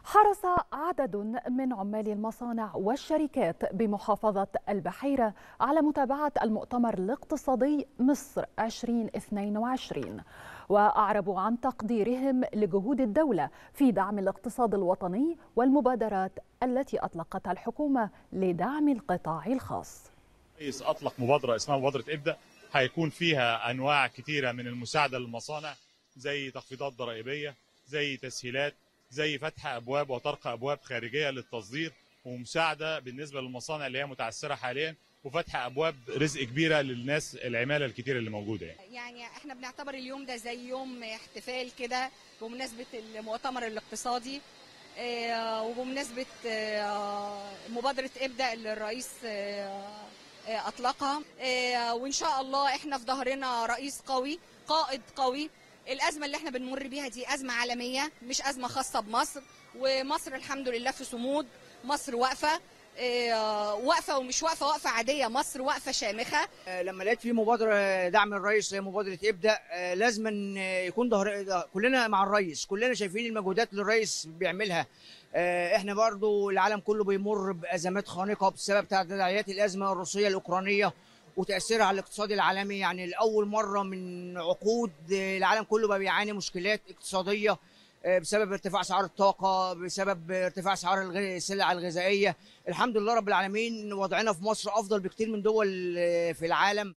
حرص عدد من عمال المصانع والشركات بمحافظة البحيرة على متابعة المؤتمر الاقتصادي مصر 2022 وأعربوا عن تقديرهم لجهود الدولة في دعم الاقتصاد الوطني والمبادرات التي أطلقتها الحكومة لدعم القطاع الخاص الرئيس اطلق مبادره اسمها مبادره ابدا هيكون فيها انواع كتيره من المساعده للمصانع زي تخفيضات ضرائبيه زي تسهيلات زي فتح ابواب وطرق ابواب خارجيه للتصدير ومساعده بالنسبه للمصانع اللي هي متعثره حاليا وفتح ابواب رزق كبيره للناس العماله الكتيره اللي موجوده يعني. يعني احنا بنعتبر اليوم ده زي يوم احتفال كده بمناسبة المؤتمر الاقتصادي آه، وبمناسبة آه، مبادرة ابدأ اللي الرئيس آه، آه، أطلقها آه، وإن شاء الله احنا في ظهرنا رئيس قوي قائد قوي الأزمة اللي احنا بنمر بيها دي أزمة عالمية مش أزمة خاصة بمصر ومصر الحمد لله في صمود مصر واقفة آه، واقفة ومش واقفة واقفة عادية مصر واقفة شامخة لما لقيت في مبادره دعم الرئيس زي مبادره ابدا لازم يكون ظهر كلنا مع الرئيس كلنا شايفين المجهودات اللي الرئيس بيعملها احنا برضو العالم كله بيمر بازمات خانقه بسبب تداعيات الازمه الروسيه الاوكرانيه وتاثيرها على الاقتصاد العالمي يعني لاول مره من عقود العالم كله بقى بيعاني مشكلات اقتصاديه بسبب ارتفاع اسعار الطاقه بسبب ارتفاع اسعار الغ- السلع الغذائيه الحمد لله رب العالمين وضعنا في مصر افضل بكتير من دول في العالم